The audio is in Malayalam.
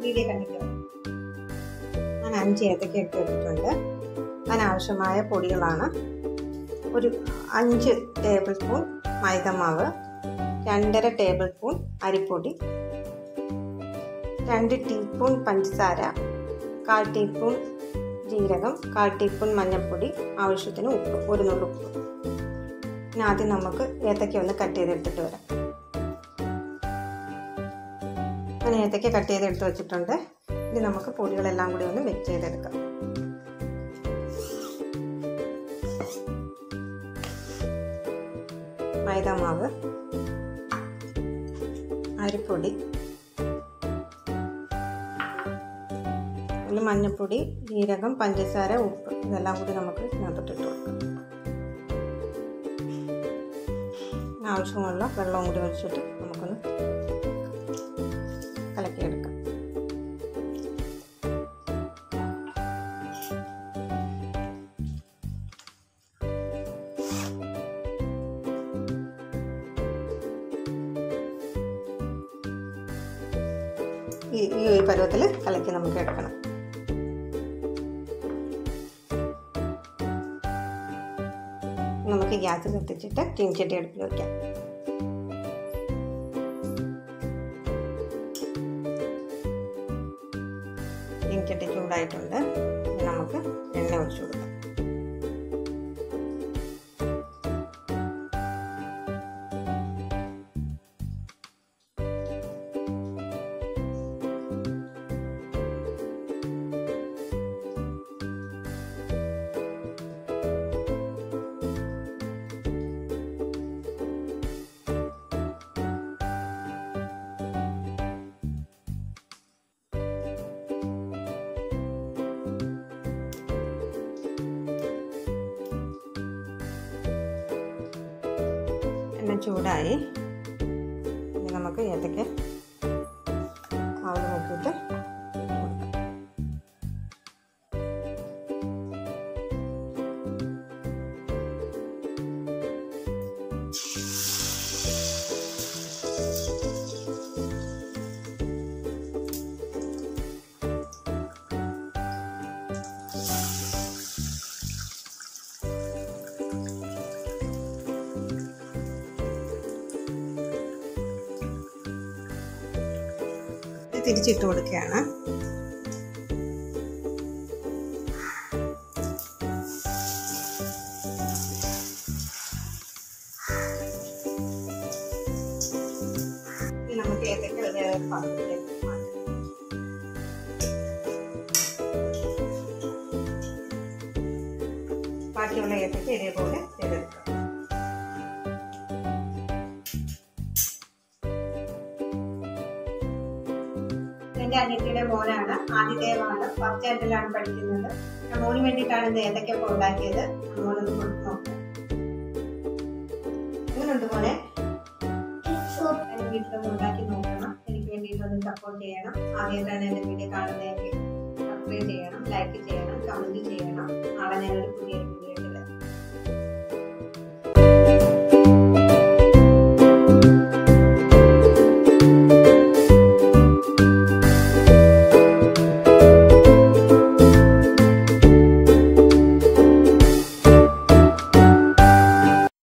വീഡിയോ കണ്ടിട്ട് വരാം ഞാൻ അഞ്ച് ഏത്തക്ക എടുത്ത് വെച്ചിട്ടുണ്ട് അതിനാവശ്യമായ പൊടികളാണ് ഒരു അഞ്ച് ടേബിൾ സ്പൂൺ മൈദമാവ് രണ്ടര ടേബിൾ സ്പൂൺ അരിപ്പൊടി രണ്ട് ടീസ്പൂൺ പഞ്ചസാര കാൽ ടീസ്പൂൺ ജീരകം കാൽ ടീസ്പൂൺ മഞ്ഞൾപ്പൊടി ആവശ്യത്തിന് ഉപ്പ് ഒരു നുള്ളു ഉപ്പ് ഇനി ആദ്യം നമുക്ക് ഏത്തക്ക ഒന്ന് കട്ട് ചെയ്തെടുത്തിട്ട് വരാം ഞാൻ ഏത്തക്ക കട്ട് ചെയ്തെടുത്ത് വെച്ചിട്ടുണ്ട് ഇനി നമുക്ക് പൊടികളെല്ലാം കൂടി ഒന്ന് മിക്സ് ചെയ്തെടുക്കാം മൈദാമാവ് അരിപ്പൊടി അതിൽ മഞ്ഞൾപ്പൊടി ജീരകം പഞ്ചസാര ഉപ്പ് ഇതെല്ലാം കൂടി നമുക്ക് ഇതിനകത്തോട്ട് ഇട്ട് കൊടുക്കാം ആവശ്യമുള്ള വെള്ളവും കൂടി ഒഴിച്ചിട്ട് നമുക്കൊന്ന് കലക്കിയെടുക്കാം ഈ ഈ ഒരു പരുവത്തിൽ കലക്കി നമുക്ക് എടുക്കണം നമുക്ക് ഗ്യാസ് കത്തിച്ചിട്ട് ചീനിച്ചട്ടി അടുപ്പിൽ വയ്ക്കാം ചീനിച്ചട്ടി ചൂടായിട്ടുണ്ട് ഇനി നമുക്ക് എണ്ണ ഒഴിച്ചു കൊടുക്കാം എണ്ണ ചൂടായി ഇനി നമുക്ക് ഏത്തക്ക മാവിൽ നോക്കിയിട്ട് കൊടുക്കാം ഇത് തിരിച്ചിട്ട് കൊടുക്കുകയാണ് ഇനി നമുക്ക് ഏതൊക്കെ വേറെ പാത്രത്തിലേക്ക് മാറ്റാം ബാക്കിയുള്ള ഏതൊക്കെ ഇതേപോലെ ചെയ്തെടുക്കാം എൻ്റെ അനിയത്തിയുടെ മോനാണ് ആദിദേവാണ് ഫസ്റ്റ് സ്റ്റാൻഡേർഡിലാണ് പഠിക്കുന്നത് ഞാൻ മോന് വേണ്ടിയിട്ടാണ് ഇത് ഏതൊക്കെ ഉണ്ടാക്കിയത് മോനൊന്ന് കൊടുത്ത് നോക്കാം എങ്ങനെയുണ്ട് മോനെ എൻ്റെ വീട്ടിലൊന്ന് ഉണ്ടാക്കി നോക്കണം എനിക്ക് വേണ്ടിയിട്ടൊന്ന് സപ്പോർട്ട് ചെയ്യണം ആദ്യമായിട്ടാണ് എൻ്റെ വീഡിയോ കാണുന്നതെങ്കിൽ സബ്സ്ക്രൈബ് ചെയ്യണം ലൈക്ക് ചെയ്യണം കമൻറ്റ് ചെയ്യണം നാളെ ഞാനൊരു പുതിയൊരു വീഡിയോ